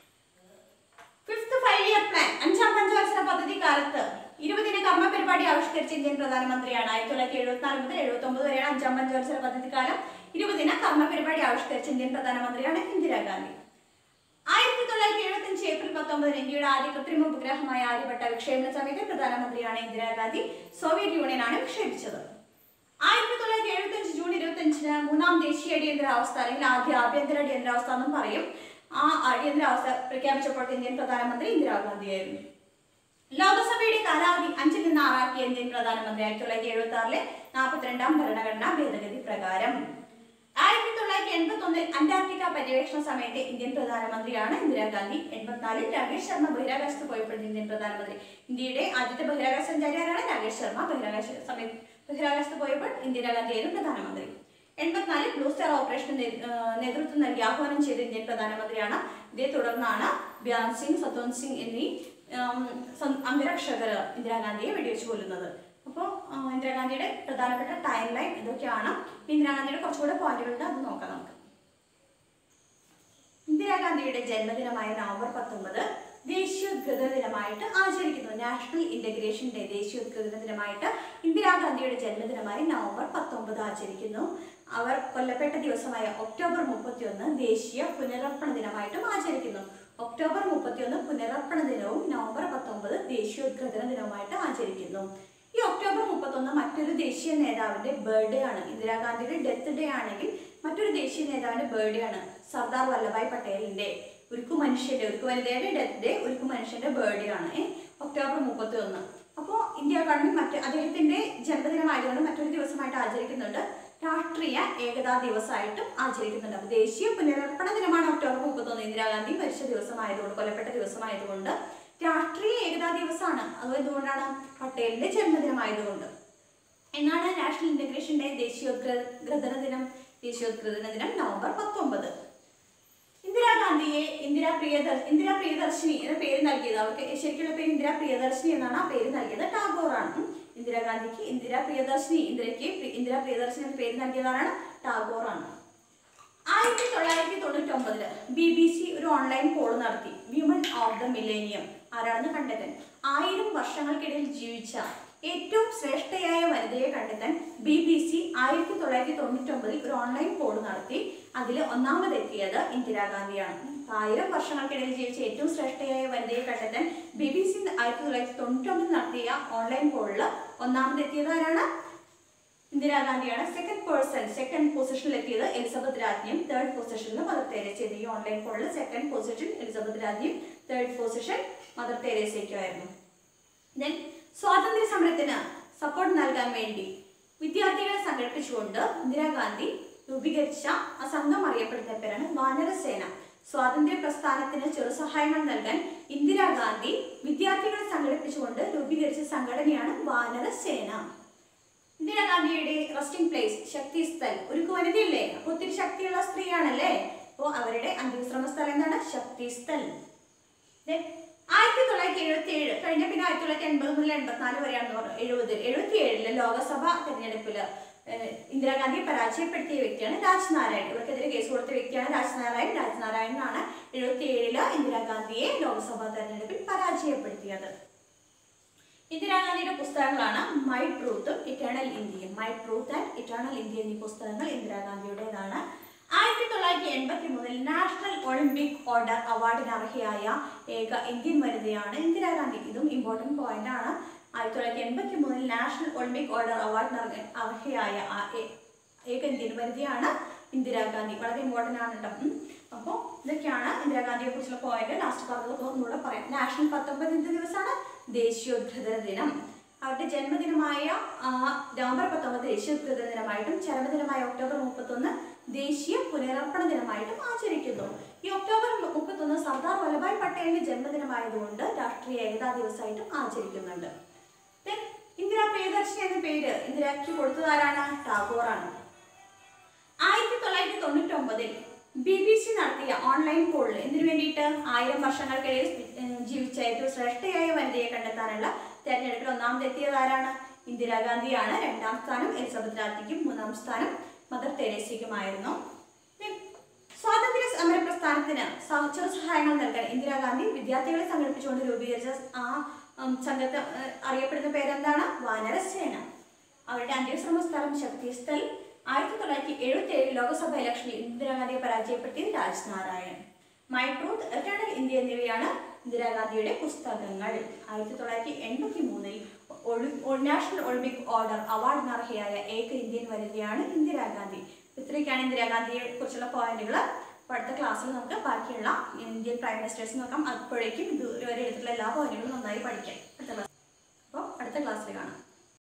ഫിഫ്ത് ഫൈവ് ഇയർ പ്ലാൻ അഞ്ചാം പഞ്ചവത്സര പദ്ധതി കാലത്ത് ഇരുപതിന കർമ്മ പരിപാടി ആവിഷ്കരിച്ച ഇന്ത്യൻ പ്രധാനമന്ത്രിയാണ് ആയിരത്തി തൊള്ളായിരത്തി എഴുപത്തിനാല് മുതൽ എഴുപത്തി ഒമ്പത് വരെയാണ് അഞ്ചാം പഞ്ചവത്സര പദ്ധതി കാലം ഇരുപതിന കർമ്മ പരിപാടി ആവിഷ്കരിച്ച ഇന്ത്യൻ പ്രധാനമന്ത്രിയാണ് ഇന്ദിരാഗാന്ധി ആയിരത്തി തൊള്ളായിരത്തി എഴുപത്തി അഞ്ച് ഏപ്രിൽ പത്തൊമ്പതിന് ഇന്ത്യയുടെ ആദ്യ കൃത്രിമ ഉപഗ്രഹമായ ആര്യഭട്ട വിക്ഷേപണ സമയത്ത് പ്രധാനമന്ത്രിയാണ് ഇന്ദിരാഗാന്ധി സോവിയറ്റ് യൂണിയനാണ് വിക്ഷേപിച്ചത് ആയിരത്തി തൊള്ളായിരത്തി എഴുപത്തി അഞ്ച് ജൂൺ ഇരുപത്തി അഞ്ചിന് മൂന്നാം ദേശീയ അടിയന്തരാവസ്ഥ അല്ലെങ്കിൽ ആദ്യ ആഭ്യന്തര അടിയന്തരാവസ്ഥ എന്നും പറയും ആ അടിയന്തരാവസ്ഥ പ്രഖ്യാപിച്ചപ്പോൾ ഇന്ത്യൻ പ്രധാനമന്ത്രി ഇന്ദിരാഗാന്ധിയായിരുന്നു ലോകസഭയുടെ കാലാവധി അഞ്ചിൽ നിന്ന് ആറാക്കിയ ഇന്ത്യൻ പ്രധാനമന്ത്രി ആയിരത്തി തൊള്ളായിരത്തി എഴുപത്തി ആറിലെ നാൽപ്പത്തിരണ്ടാം ഭരണഘടനാ ഭേദഗതി പ്രകാരം ആയിരത്തി തൊള്ളായിരത്തി എൺപത്തി ഒന്നിൽ അന്റാർട്ടിക്ക പര്യവേഷണ സമയത്തെ ഇന്ത്യൻ പ്രധാനമന്ത്രിയാണ് ഇന്ദിരാഗാന്ധി എൺപത്തിനാലിൽ രാകേഷ് ശർമ്മ ബഹിരാകാശത്ത് പോയപ്പോൾ ഇന്ത്യൻ പ്രധാനമന്ത്രി ഇന്ത്യയുടെ ആദ്യത്തെ ബഹിരാകാശ സഞ്ചാരിയാരാണ് രാകേഷ് ശർമ്മ ബഹിരാകാശ സമയത്ത് ബഹിരാകാശത്ത് പോയപ്പോൾ ഇന്ദിരാഗാന്ധിയായിരുന്നു പ്രധാനമന്ത്രി എൺപത്തിനാലിൽ ബ്ലൂ സ്റ്റാർ ഓപ്പറേഷന് നേ- ഏർ നേതൃത്വം നൽകി ആഹ്വാനം ചെയ്ത ഇന്ത്യൻ പ്രധാനമന്ത്രിയാണ് ഇതേ തുടർന്നാണ് ബ്യാൻ സിംഗ് സത്വന്ത് സിംഗ് എന്നീ ഉം, സം- അംഗരക്ഷകർ ഇന്ദിരാഗാന്ധിയെ വെടിവെച്ച് കൊല്ലുന്നത് അപ്പോൾ ഇന്ദിരാഗാന്ധിയുടെ പ്രധാനപ്പെട്ട ടൈം ലൈൻ ഇതൊക്കെയാണ് ഇന്ദിരാഗാന്ധിയുടെ കുറച്ചുകൂടെ പോയിന്റുകളുണ്ട് അത് നോക്കാം നമുക്ക് ഇന്ദിരാഗാന്ധിയുടെ ജന്മദിനമായ നവംബർ പത്തൊമ്പത് ദേശീയോദ്ഗ്രഥന ദിനമായിട്ട് ആചരിക്കുന്നു നാഷണൽ ഇന്റഗ്രേഷൻ ഡേ ദേശീയോദ്ഗ്രഥന ദിനമായിട്ട് ഇന്ദിരാഗാന്ധിയുടെ ജന്മദിനമായി നവംബർ പത്തൊമ്പത് ആചരിക്കുന്നു അവർ കൊല്ലപ്പെട്ട ദിവസമായ ഒക്ടോബർ മുപ്പത്തിയൊന്ന് ദേശീയ പുനരർപ്പണ ദിനമായിട്ടും ആചരിക്കുന്നു ഒക്ടോബർ മുപ്പത്തിയൊന്ന് പുനരർപ്പണ ദിനവും നവംബർ പത്തൊമ്പത് ദേശീയോദ്ഗ്രഥന ദിനവുമായിട്ട് ആചരിക്കുന്നു ഈ ഒക്ടോബർ മുപ്പത്തൊന്ന് മറ്റൊരു ദേശീയ നേതാവിന്റെ ബർത്ത്ഡേ ആണ് ഇന്ദിരാഗാന്ധിയുടെ ഡെത്ത് ഡേ ആണെങ്കിൽ മറ്റൊരു ദേശീയ നേതാവിന്റെ ബർത്ത്ഡേ ആണ് സർദാർ വല്ലഭായ് പട്ടേലിന്റെ ഉരുക്കു മനുഷ്യന്റെ ഉരുക്കു വനിതയുടെ ഡെത്ത് ഡേ ഉരുക്കു മനുഷ്യന്റെ ബർത്ത്ഡേ ആണ് ഏ, ഒക്ടോബർ മുപ്പത്തി ഒന്ന് അപ്പോൾ ഇന്ത്യ ഗവൺമെന്റ് മറ്റ് അദ്ദേഹത്തിന്റെ ജന്മദിനമായതുകൊണ്ട് മറ്റൊരു ദിവസമായിട്ട് ആചരിക്കുന്നുണ്ട് രാഷ്ട്രീയ ഏകതാ ദിവസമായിട്ടും ആചരിക്കുന്നുണ്ട് അപ്പോൾ ദേശീയ പുനരർപ്പണ ദിനമാണ് ഒക്ടോബർ മുപ്പത്തൊന്ന് ഇന്ദിരാഗാന്ധി മരിച്ച ദിവസമായതുകൊണ്ട് കൊല്ലപ്പെട്ട ദിവസമായതുകൊണ്ട് രാഷ്ട്രീയ ഏകതാ ദിവസമാണ് അത് എന്തുകൊണ്ടാണ് പട്ടേലിന്റെ ജന്മദിനമായതുകൊണ്ട് എന്നാണ് നാഷണൽ ഇന്റഗ്രേഷൻ ഡേ ദേശീയോദ്ഗ്രഥന ദിനം ദേശീയോദ്ഗ്രഥന ദിനം നവംബർ പത്തൊമ്പത് ഇന്ദിരാഗാന്ധിയെ ഇന്ദിരാ പ്രിയദർ ഇന്ദിരാ പ്രിയദർശിനി എന്ന പേര് നൽകിയത് അവർക്ക് ശരിക്കുള്ള പേര് ഇന്ദിരാ പ്രിയദർശിനി എന്നാണ് ആ പേര് നൽകിയത് ടാഗോറാണ് ഉം. ഇന്ദിരാഗാന്ധിക്ക് ഇന്ദിരാ പ്രിയദർശിനി ഇന്ദിരയ്ക്ക് പ്രി- ഇന്ദിരാ പ്രിയദർശിനി എന്ന പേര് നൽകിയതാണ് ടാഗോറാണ് ആയിരത്തി തൊള്ളായിരത്തി തൊണ്ണൂറ്റി ഒമ്പതില് ബി ബി സി ഒരു ഓൺലൈൻ പോൾ നടത്തി വിമൻ ഓഫ് ദ മിലേനിയം ആരാണെന്ന് കണ്ടെത്താൻ ആയിരം വർഷങ്ങൾക്കിടയിൽ ജീവിച്ച ഏറ്റവും ശ്രേഷ്ഠയായ വനിതയെ കണ്ടെത്താൻ ബി ബി സി ആയിരത്തി തൊള്ളായിരത്തി തൊണ്ണൂറ്റി ഒമ്പതിൽ ഒരു ഓൺലൈൻ പോൾ നടത്തി അതിൽ ഒന്നാമതെത്തിയത് ഇന്ദിരാഗാന്ധിയാണ് ആയിരം വർഷങ്ങൾക്കിടയിൽ ജീവിച്ച ഏറ്റവും ശ്രേഷ്ഠയായ വനിതയെ കണ്ടെത്താൻ ബി ബി സി ആയിരത്തി തൊള്ളായിരത്തി തൊണ്ണൂറ്റി ഒമ്പതിൽ നടത്തിയ ഓൺലൈൻ പോളിൽ ഒന്നാമതെത്തിയത് ആരാണ് ഇന്ദിരാഗാന്ധിയാണ് സെക്കൻഡ് പേഴ്സൺ സെക്കൻഡ് പൊസിഷനിൽ എത്തിയത് എലിസബത്ത് രാജ്ഞിയും തേർഡ് പൊസിഷനിൽ മദർ തെരേസയും ഈ ഓൺലൈൻ പോളിൽ സെക്കൻഡ് പൊസിഷൻ എലിസബത്ത് രാജ്ഞിയും തേർഡ് പൊസിഷൻ മദർ തെരേസയ്ക്കുമായിരുന്നു ദെൻ സ്വാതന്ത്ര്യ സമരത്തിന് സപ്പോർട്ട് നൽകാൻ വേണ്ടി വിദ്യാർത്ഥികളെ സംഘടിപ്പിച്ചുകൊണ്ട് ഇന്ദിരാഗാന്ധി രൂപീകരിച്ച ആ സംഘം അറിയപ്പെടുന്ന പേരാണ് വാനരസേന സ്വാതന്ത്ര്യ പ്രസ്ഥാനത്തിന് ചെറുസഹായങ്ങൾ നൽകാൻ ഇന്ദിരാഗാന്ധി വിദ്യാർത്ഥികളെ സംഘടിപ്പിച്ചുകൊണ്ട് രൂപീകരിച്ച സംഘടനയാണ് വാനരസേന ഇന്ദിരാഗാന്ധിയുടെ റെസ്റ്റിംഗ് പ്ലേസ് ശക്തി സ്ഥൽ ഒരു വനിതയല്ലേ അപ്പൊ ഒത്തിരി ശക്തിയുള്ള സ്ത്രീയാണല്ലേ അപ്പോ അവരുടെ അന്ത്യവിശ്രമ സ്ഥലം എന്താണ് ശക്തി സ്ഥൽ Then, ആയിരത്തി തൊള്ളായിരത്തി എഴുപത്തി ഏഴ് കഴിഞ്ഞ പിന്നെ ആയിരത്തി തൊള്ളായിരത്തി എൺപത് മുതൽ എൺപത്തിനാല് വരെയാണെന്ന് പറഞ്ഞു എഴുപത് എഴുപത്തി ഏഴില് ലോകസഭ തെരഞ്ഞെടുപ്പില് ഏഹ്, ഇന്ദിരാഗാന്ധിയെ പരാജയപ്പെടുത്തിയ വ്യക്തിയാണ് രാജ്നാരായൺ ഇവർക്കെതിരെ കേസ് കൊടുത്ത വ്യക്തിയാണ് രാജ്നാരായൺ രാജ്നാരായണനാണ് എഴുപത്തി ഏഴില് ഇന്ദിരാഗാന്ധിയെ ലോക്സഭാ തെരഞ്ഞെടുപ്പിൽ പരാജയപ്പെടുത്തിയത് ഇന്ദിരാഗാന്ധിയുടെ പുസ്തകങ്ങളാണ് മൈ ട്രൂത്തും ഇറ്റേണൽ ഇന്ത്യയും my truth and eternal India എന്നീ പുസ്തകങ്ങൾ ഇന്ദിരാഗാന്ധിയുടേതാണ് ആയിരത്തി തൊള്ളായിരത്തി എൺപത്തി മൂന്നിൽ നാഷണൽ ഒളിമ്പിക് ഓർഡർ അവാർഡിന് അർഹയായ ഏക ഇന്ത്യൻ വനിതയാണ് ഇന്ദിരാഗാന്ധി ഇതും ഇമ്പോർട്ടൻറ്റ് പോയിന്റ് ആണ് ആയിരത്തി തൊള്ളായിരത്തി എൺപത്തി മൂന്നിൽ നാഷണൽ ഒളിമ്പിക് ഓർഡർ അവാർഡിന് അർഹ- അർഹയായ ആ ഏ- ഏക ഇന്ത്യൻ വനിതയാണ് ഇന്ദിരാഗാന്ധി വളരെ ഇമ്പോർട്ടൻ്റ് ആണ് കേട്ടോ ഉം. അപ്പോൾ ഇതൊക്കെയാണ് ഇന്ദിരാഗാന്ധിയെ കുറിച്ചുള്ള പോയിന്റ് ലാസ്റ്റ് പറഞ്ഞത് ഒന്നുകൂടെ പറയാം നാഷണൽ പത്തൊമ്പത് എന്ത് ദിവസമാണ് ദേശീയോദ്ഗ്രഥന ദിനം അവരുടെ ജന്മദിനമായ ആ, നവംബർ പത്തൊമ്പത് ദേശീയോദ്ഗ്രഥന ദിനമായിട്ടും ചരമദിനമായ ഒക്ടോബർ മുപ്പത്തൊന്ന് ദേശീയ പുനരർപ്പണ ദിനമായിട്ടും ആചരിക്കുന്നു ഈ ഒക്ടോബർ മുപ്പത്തൊന്ന് സർദാർ വല്ലഭായ് പട്ടേലിന്റെ ജന്മദിനമായതുകൊണ്ട് രാഷ്ട്രീയ ഏകതാ ദിവസമായിട്ടും ആചരിക്കുന്നുണ്ട് Then, ഇന്ദിരാ പ്രിയദർശിനി എന്ന പേര് ഇന്ദിരാക്ക് കൊടുത്തതാരാണ് ടാഗോറാണ് ആയിരത്തി തൊള്ളായിരത്തി തൊണ്ണൂറ്റി ഒമ്പതിൽ ബി ബി സി നടത്തിയ ഓൺലൈൻ പോളിൽ എന്തിനു വേണ്ടിയിട്ട് ആയിരം വർഷങ്ങൾക്കിടയിൽ ഏർ, ജീവിച്ച ഏറ്റവും ശ്രേഷ്ഠയായ വനിതയെ കണ്ടെത്താനുള്ള തെരഞ്ഞെടുപ്പിൽ ഒന്നാമതെത്തിയത് ആരാണ് ഇന്ദിരാഗാന്ധിയാണ് രണ്ടാം സ്ഥാനം എലിസബത്ത് രാജ്ഞിക്കും മൂന്നാം സ്ഥാനം മദർ തെരേസയ്ക്കുമായിരുന്നു Then, സ്വാതന്ത്ര്യ സമര പ്രസ്ഥാനത്തിന് സഹ- ചെറു സഹായങ്ങൾ നൽകാൻ ഇന്ദിരാഗാന്ധി വിദ്യാർത്ഥികളെ സംഘടിപ്പിച്ചുകൊണ്ട് രൂപീകരിച്ച ആ ഉം, സംഘത്തെ ഏർ, അറിയപ്പെടുന്ന പേരെന്താണ് വാനരസേന അവരുടെ അന്ത്യശ്രമ സ്ഥലം ശക്തിസ്ഥൽ ആയിരത്തി തൊള്ളായിരത്തി എഴുപത്തി ഏഴ് ലോക്സഭ ഇലക്ഷനിൽ ഇന്ദിരാഗാന്ധിയെ പരാജയപ്പെടുത്തിയത് Raj Narain my truth eternal India എന്നിവയാണ് ഇന്ദിരാഗാന്ധിയുടെ പുസ്തകങ്ങൾ ആയിരത്തി തൊള്ളായിരത്തി എൺപത്തി മൂന്നിൽ നാഷണൽ ഒളിമ്പിക് ഓർഡർ അവാർഡിന് അർഹയായ ഏക ഇന്ത്യൻ വനിതയാണ് ഇന്ദിരാഗാന്ധി ഇത്രയൊക്കെയാണ് ഇന്ദിരാഗാന്ധിയെ കുറിച്ചുള്ള പോയിന്റുകൾ അപ്പോൾ അടുത്ത ക്ലാസ്സിൽ നമുക്ക് ബാക്കിയുള്ള ഇന്ത്യൻ പ്രൈം മിനിസ്റ്റേഴ്സ് നോക്കാം അപ്പോഴേക്കും ഇതുവരെ എടുത്തിട്ടുള്ള എല്ലാ പോയിന്റുകളും നന്നായി പഠിക്കാം അടുത്ത ക്ലാസ് അപ്പോൾ അടുത്ത ക്ലാസ്സിൽ കാണാം